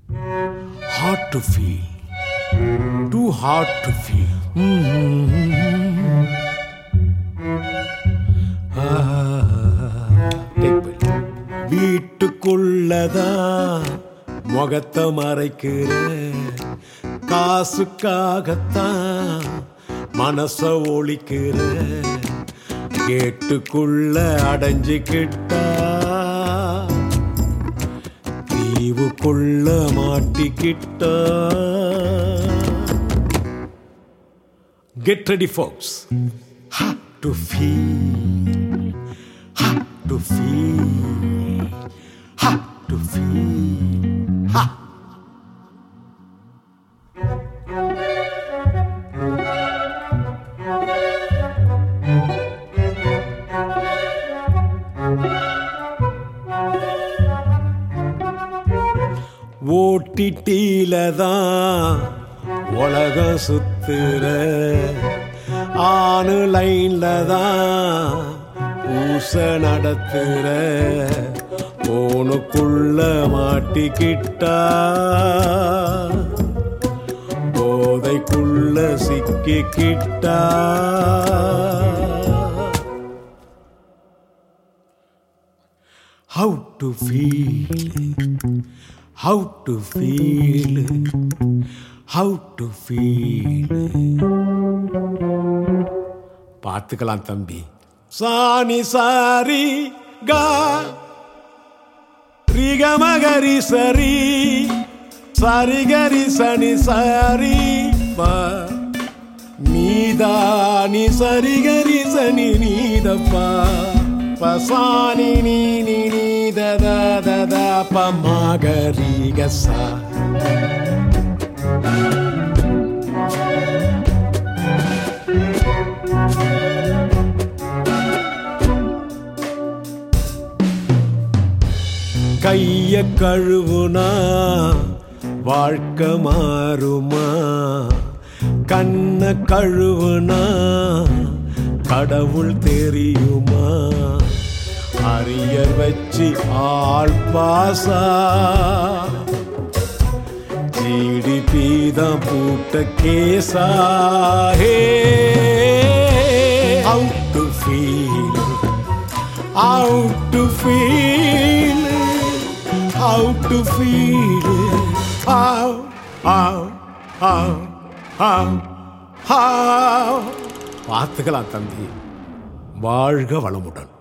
hard to feel. Too hard to feel. Take bite. வீட்டுக்குள்ளதான் முகத்தை மறைக்கிற காசுக்காகத்தான் மனச ஒழிக்கிற கேட்டுக்குள்ள அடைஞ்சுக்கிட்டா தீவுக்குள்ள மாட்டிக்கிட்டா get ready folks to feel to feel to feel ஓட்டிட்டில தான் உலகம் சுத்துற ஆணு லைன்ல தான் பூச நடத்துற போனுக்குள்ள மாட்டிக்கிட்டா போதைக்குள்ள சிக்கிக்கிட்டா How to feel How to feel How to feel பார்த்துக்கலாம் தம்பி சாணி சாரி கா ரிகமகரி சரி சரிகரி சனி சாரி பா நீதானி சரிகரி சனி நீதப்பா பசானி நீ நீ நீ தத தத பமகரி கசா கைய கழுவுனா வாழ்க்கை மாறுமா கண்ண கழுவுனா கடவுள் தெரியுமா அரியர் வச்சு ஆள் பாசா ஜிடிபி தான் பூட்ட கேசா hey out to feel out to feel out to feel how how how how how பார்த்துக்கலாம் தம்பி வாழ்க வளமுடன்